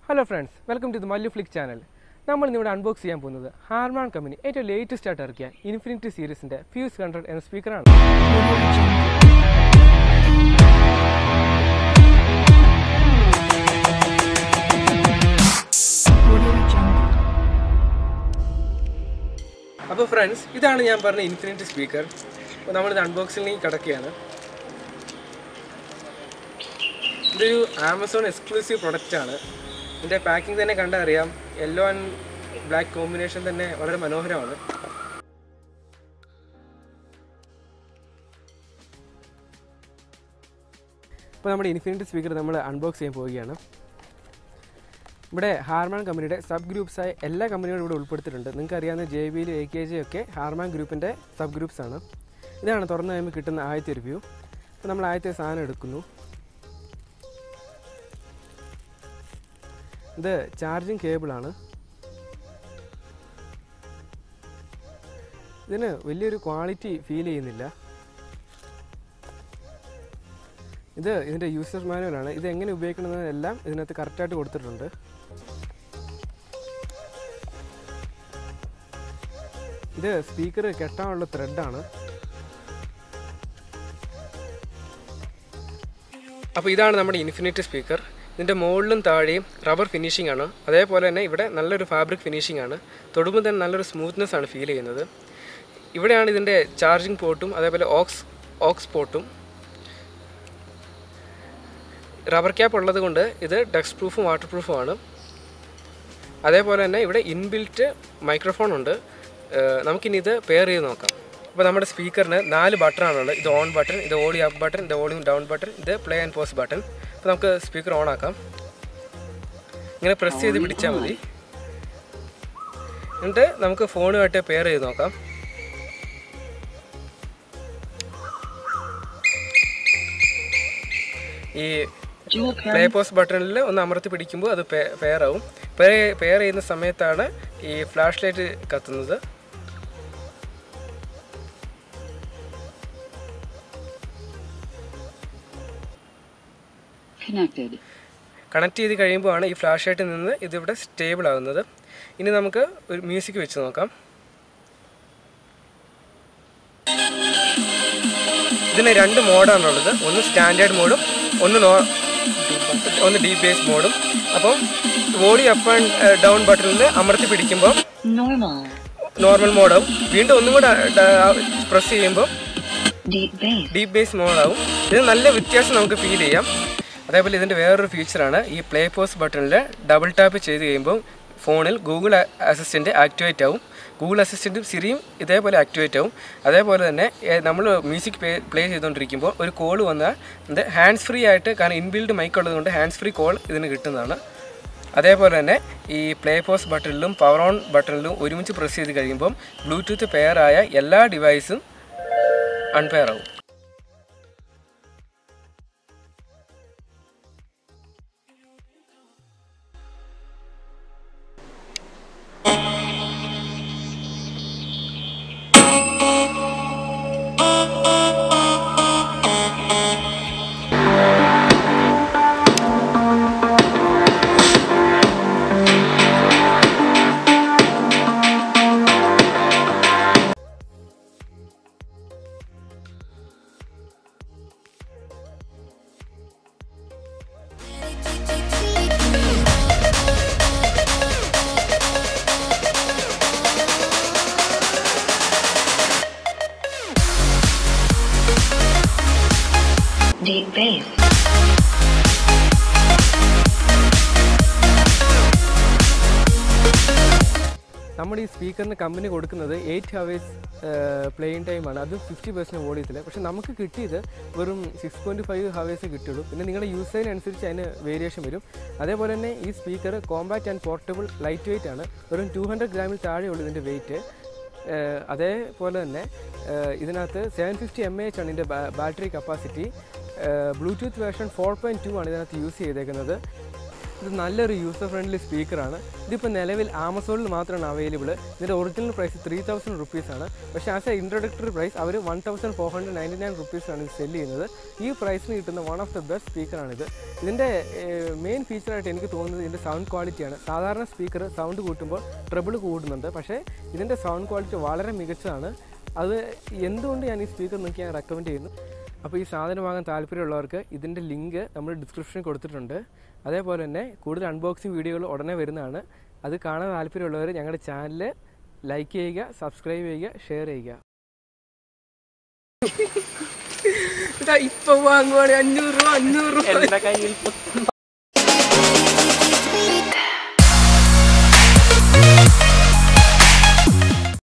Hello friends welcome to the Mallu flick channel നമ്മൾ ഇന്നിവിടെ unbox ചെയ്യാൻ പോകുന്നത് ഹാർമാൻ കമ്പനി ഏറ്റവും ലേറ്റസ്റ്റ് ആയിട്ട് ഇറക്കിയ ഇൻഫിനിറ്റി സീരീസിന്റെ ഫ്യൂസ് ഹൺഡ്രഡ് എന്ന സ്പീക്കറാണ് അപ്പോൾ ഫ്രണ്ട്സ് ഇതാണ് ഞാൻ പറഞ്ഞ ഇൻഫിനിറ്റി സ്പീക്കർ അപ്പോൾ നമ്മളിത് അൺബോക്സിംഗിലേക്ക് കിടക്കുകയാണ് ഇതൊരു ആമസോൺ എക്സ്ക്ലൂസീവ് പ്രൊഡക്റ്റ് ആണ് ഇതിൻ്റെ പാക്കിംഗ് തന്നെ കണ്ടാൽ അറിയാം യെല്ലോ ആൻഡ് ബ്ലാക്ക് കോമ്പിനേഷൻ തന്നെ വളരെ മനോഹരമാണ് ഇപ്പോൾ നമ്മുടെ ഇൻഫിനിറ്റി സ്പീക്കർ നമ്മൾ അൺബോക്സ് ചെയ്യാൻ പോവുകയാണ് ഇവിടെ ഹാർമാൻ കമ്പനിയുടെ സബ് ഗ്രൂപ്പ്സായ എല്ലാ കമ്പനികളും ഇവിടെ ഉൾപ്പെടുത്തിയിട്ടുണ്ട് നിങ്ങൾക്ക് അറിയാവുന്ന ജെ ബിയിൽ എ കെ ജി ഒക്കെ ഹാർമാൻ ഗ്രൂപ്പിൻ്റെ സബ് ഗ്രൂപ്പ്സ് ആണ് ഇതാണ് തുറന്നു കഴിയുമ്പോൾ കിട്ടുന്ന ആദ്യത്തെ ഒരു വ്യൂ അപ്പോൾ നമ്മൾ ആദ്യത്തെ സാധനം എടുക്കുന്നു ഇത് ചാർജിങ് കേബിളാണ് ഇതിന് വലിയൊരു ക്വാളിറ്റി ഫീൽ ചെയ്യുന്നില്ല ഇത് ഇതിൻ്റെ യൂസർ മാനുവലാണ് ഇത് എങ്ങനെ ഉപയോഗിക്കണമെന്നെല്ലാം ഇതിനകത്ത് കറക്റ്റായിട്ട് കൊടുത്തിട്ടുണ്ട് ഇത് സ്പീക്കർ കെട്ടാനുള്ള ത്രെഡാണ് അപ്പോൾ ഇതാണ് നമ്മുടെ ഇൻഫിനിറ്റി സ്പീക്കർ ഇതിൻ്റെ മുകളിലും താഴെയും റബ്ബർ ഫിനിഷിംഗ് ആണ് അതേപോലെ തന്നെ ഇവിടെ നല്ലൊരു ഫാബ്രിക് ഫിനിഷിംഗ് ആണ് തൊടുമ്പോൾ തന്നെ നല്ലൊരു സ്മൂത്ത്നെസ് ആണ് ഫീൽ ചെയ്യുന്നത് ഇവിടെയാണ് ഇതിൻ്റെ ചാർജിങ് പോർട്ടും അതേപോലെ ഓക്സ് ഓക്സ് പോർട്ടും റബ്ബർ ക്യാപ്പ് ഉള്ളത് കൊണ്ട് ഇത് ഡസ്റ്റ് പ്രൂഫും വാട്ടർ പ്രൂഫും ആണ് അതേപോലെ തന്നെ ഇവിടെ ഇൻബിൽറ്റ് മൈക്രോഫോൺ ഉണ്ട് ഏഹ് നമുക്കിനി ഇത് പെയർ ചെയ്ത് നോക്കാം അപ്പോൾ നമ്മുടെ സ്പീക്കറിന് നാല് ബട്ടണാണുള്ളത് ഇത് ഓൺ ബട്ടൺ ഇത് ഓളി അപ്പ് ബട്ടൺ ഇത് ഓളിയും ഡൗൺ ബട്ടൺ ഇത് പ്ലേ ആൻഡ് പോസ് ബട്ടൺ അപ്പോൾ നമുക്ക് സ്പീക്കർ ഓൺ ആക്കാം ഇങ്ങനെ പ്രസ് ചെയ്ത് പിടിച്ചാൽ മതി എന്നിട്ട് നമുക്ക് ഫോണുമായിട്ട് പെയർ ചെയ്ത് നോക്കാം ഈ പ്ലേ പോസ് ബട്ടണിൽ ഒന്ന് അമർത്തി പിടിക്കുമ്പോൾ അത് പെയർ ആവും പെയർ ചെയ്യുന്ന സമയത്താണ് ഈ ഫ്ലാഷ് ലൈറ്റ് കത്തുന്നത് Connected. കണക്ട് ചെയ്ത് കഴിയുമ്പോഴാണ് ഈ ഫ്ലാഷ് ലൈറ്റിൽ നിന്ന് ഇതിവിടെ സ്റ്റേബിൾ ആകുന്നത് ഇനി നമുക്ക് ഒരു മ്യൂസിക് വെച്ച് നോക്കാം ഇതിന് രണ്ട് മോഡാണുള്ളത് ഒന്ന് സ്റ്റാൻഡേർഡ് മോഡും ഒന്ന് നോ ഒന്ന് ഡീപ് ബേസ് മോഡും അപ്പം വോളി അപ്പ് ആൻഡ് ഡൗൺ ബട്ടണിൽ അമർത്തി പിടിക്കുമ്പോൾ Normal. നോർമൽ മോഡാവും വീണ്ടും ഒന്നും കൂടെ പ്രസ് ചെയ്യുമ്പോൾ Deep bass. ഡീപ് ബേസ് മോഡാവും ഇത് നല്ല വ്യത്യാസം നമുക്ക് ഫീൽ ചെയ്യാം അതേപോലെ ഇതിൻ്റെ വേറൊരു ഫീച്ചറാണ് ഈ പ്ലേ പോസ് ബട്ടണിൽ ഡബിൾ ടാപ്പ് ചെയ്ത് കഴിയുമ്പോൾ ഫോണിൽ ഗൂഗിൾ അസിസ്റ്റൻറ്റ് ആക്ടിവേറ്റ് ആവും ഗൂഗിൾ അസിസ്റ്റൻറ്റും സിറിയും ഇതേപോലെ ആക്ടിവേറ്റ് ആവും അതേപോലെ തന്നെ നമ്മൾ മ്യൂസിക് പ്ലേ പ്ലേ ചെയ്തുകൊണ്ടിരിക്കുമ്പോൾ ഒരു കോൾ വന്നാൽ ഇത് ഹാൻഡ്സ് ഫ്രീ ആയിട്ട് കാരണം ഇൻബിൽഡ് മൈക്ക് ഉള്ളതുകൊണ്ട് ഹാൻഡ്സ് ഫ്രീ കോൾ ഇതിന് കിട്ടുന്നതാണ് അതേപോലെ തന്നെ ഈ പ്ലേ പോസ് ബട്ടണിലും പവർ ഓൺ ബട്ടണിലും ഒരുമിച്ച് പ്രസ് ചെയ്ത് കഴിയുമ്പം ബ്ലൂടൂത്ത് പെയറായ എല്ലാ ഡിവൈസും അൺപെയർ ആവും Deep bass. നമ്മുടെ ഈ സ്പീക്കറിന് കമ്പനി കൊടുക്കുന്നത് എയ്റ്റ് ഹവേഴ്സ് പ്ലേയിങ് ടൈമാണ് അതും ഫിഫ്റ്റി പെർസെൻറ്റ് വോളിയത്തിൽ പക്ഷെ നമുക്ക് കിട്ടിയത് വെറും സിക്സ് പോയിൻറ്റ് ഫൈവ് ഹവേഴ്സ് കിട്ടുള്ളൂ പിന്നെ നിങ്ങളുടെ യൂസേജിനനുസരിച്ച് അതിന് വേരിയേഷൻ വരും അതേപോലെ തന്നെ ഈ speaker compact and portable light weight ആണ് വെറും ടു ഹൺഡ്രഡ് ഗ്രാമിൽ താഴെയുള്ളൂ ഇതിൻ്റെ വെയിറ്റ് അതേപോലെ തന്നെ ഏഹ് ഇതിനകത്ത് സെവൻ ഫിഫ്റ്റി എം എച്ച് ആണ് ഇതിൻ്റെ battery capacity Bluetooth version four point two ആണ് ഇതിനകത്ത് യൂസ് ചെയ്തേക്കുന്നത് ഇത് നല്ലൊരു യൂസർ ഫ്രണ്ട്ലി സ്പീക്കറാണ് ഇതിപ്പോൾ നിലവിൽ ആമസോണിൽ മാത്രമാണ് അവൈലബിൾ ഇതിൻ്റെ ഒറിജിനൽ പ്രൈസ് ത്രീ തൗസൻഡ് റുപ്പീസാണ് പക്ഷേ ആസ് എ ഇൻട്രൊഡക്ടറി പ്രൈസ് അവർ one thousand four hundred ninety nine റുപ്പീസാണ് ഇത് സെല് ചെയ്യുന്നത് ഈ പ്രൈസിന് കിട്ടുന്ന വൺ ഓഫ് ദ ബെസ്റ്റ് സ്പീക്കറാണിത് ഇതിൻ്റെ മെയിൻ ഫീച്ചറായിട്ട് എനിക്ക് തോന്നുന്നത് ഇതിൻ്റെ സൗണ്ട് ക്വാളിറ്റിയാണ് സാധാരണ സ്പീക്കർ സൗണ്ട് കൂട്ടുമ്പോൾ ട്രബിൾ കൂടുന്നുണ്ട് പക്ഷേ ഇതിൻ്റെ സൗണ്ട് ക്വാളിറ്റി വളരെ മികച്ചതാണ് അത് എന്തുകൊണ്ട് ഞാൻ ഈ സ്പീക്കർ നിങ്ങൾക്ക് ഞാൻ റെക്കമെൻഡ് ചെയ്യുന്നു അപ്പോൾ ഈ സാധനം വാങ്ങാൻ താല്പര്യമുള്ളവർക്ക് ഇതിൻ്റെ ലിങ്ക് നമ്മൾ ഡിസ്ക്രിപ്ഷനിൽ കൊടുത്തിട്ടുണ്ട് അതേപോലെ തന്നെ കൂടുതൽ അൺബോക്സിങ് വീഡിയോകൾ ഉടനെ വരുന്നതാണ് അത് കാണാൻ താല്പര്യമുള്ളവർ ഞങ്ങളുടെ ചാനൽ ലൈക്ക് ചെയ്യുക സബ്സ്ക്രൈബ് ചെയ്യുക ഷെയർ ചെയ്യുക ഇതാ ഇപ്പൊ വാങ്ങുവാണ് അഞ്ഞൂറ് രൂപ അഞ്ഞൂറ് രൂപ എന്റെ കയ്യിൽ